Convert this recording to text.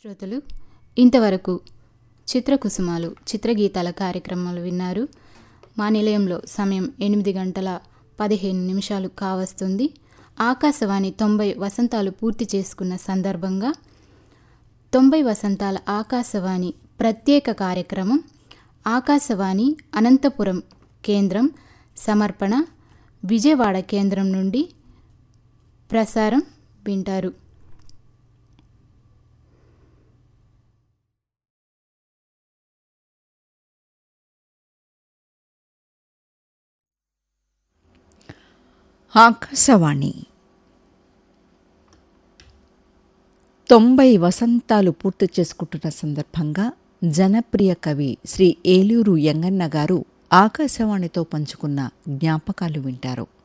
శ్రోతలు ఇంతవరకు చిత్రకుసుమాలు చిత్రగీతాల కార్యక్రమాలు విన్నారు మా నిలయంలో సమయం ఎనిమిది గంటల పదిహేను నిమిషాలు కావస్తుంది ఆకాశవాణి తొంభై వసంతాలు పూర్తి చేసుకున్న సందర్భంగా తొంభై వసంతాల ఆకాశవాణి ప్రత్యేక కార్యక్రమం ఆకాశవాణి అనంతపురం కేంద్రం సమర్పణ విజయవాడ కేంద్రం నుండి ప్రసారం వింటారు ఆకాశవాణి తొంభై వసంతాలు పూర్తి చేసుకుంటున్న సందర్భంగా జనప్రియ కవి శ్రీ ఏలూరు యంగన్న గారు ఆకాశవాణితో పంచుకున్న జ్ఞాపకాలు వింటారు